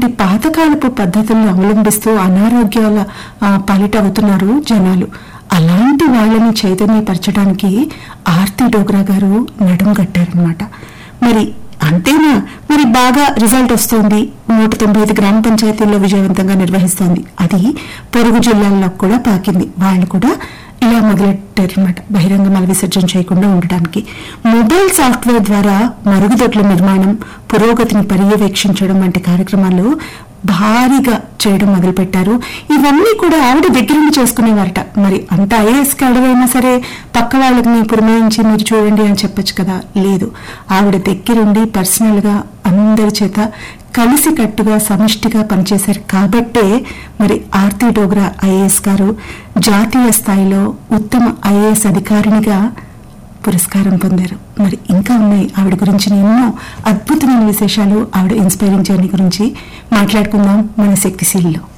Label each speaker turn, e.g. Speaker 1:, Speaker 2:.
Speaker 1: ఇలాంటి పాతకాలపు పద్ధతులను అవలంబిస్తూ అనారోగ్యాల ఆ, పాలిట అవుతున్నారు జనాలు అలాంటి వాళ్ళని చైతన్యపరచడానికి ఆర్తి డోగ్రా గారు నడుం కట్టారనమాట మరి అంతేనా మరి బాగా రిజల్ట్ వస్తుంది నూట తొంభై ఐదు గ్రామ పంచాయతీల్లో విజయవంతంగా నిర్వహిస్తోంది అది పొరుగు జిల్లాల్లో కూడా పాకింది వాళ్ళు కూడా ఇలా మొదలెట్టారనమాట బహిరంగ మల విసర్జన చేయకుండా ఉండటానికి మొబైల్ సాఫ్ట్వేర్ ద్వారా మరుగుదొడ్ల నిర్మాణం పురోగతిని పర్యవేక్షించడం వంటి కార్యక్రమాలు భారీగా చేయడం మొదలుపెట్టారు ఇవన్నీ కూడా ఆవిడ దగ్గరుండి చేసుకునేవారట మరి అంత ఐఏఎస్ అడవైనా సరే పక్క వాళ్ళని పురమాయించి మీరు చూడండి అని చెప్పొచ్చు కదా లేదు ఆవిడ దగ్గరుండి పర్సనల్ గా అందరి చేత కలిసి కట్టుగా సమిష్టిగా పనిచేశారు కాబట్టే మరి ఆర్తి డోగ్రా ఐఏఎస్ గారు జాతీయ స్థాయిలో ఉత్తమ ఐఏఎస్ అధికారినిగా పురస్కారం పొందారు మరి ఇంకా ఉన్నాయి ఆవిడ గురించి ఎన్నో అద్భుతమైన విశేషాలు ఆవిడ ఇన్స్పైరింగ్ జర్నీ గురించి మాట్లాడుకుందాం మన శక్తిశీల్లో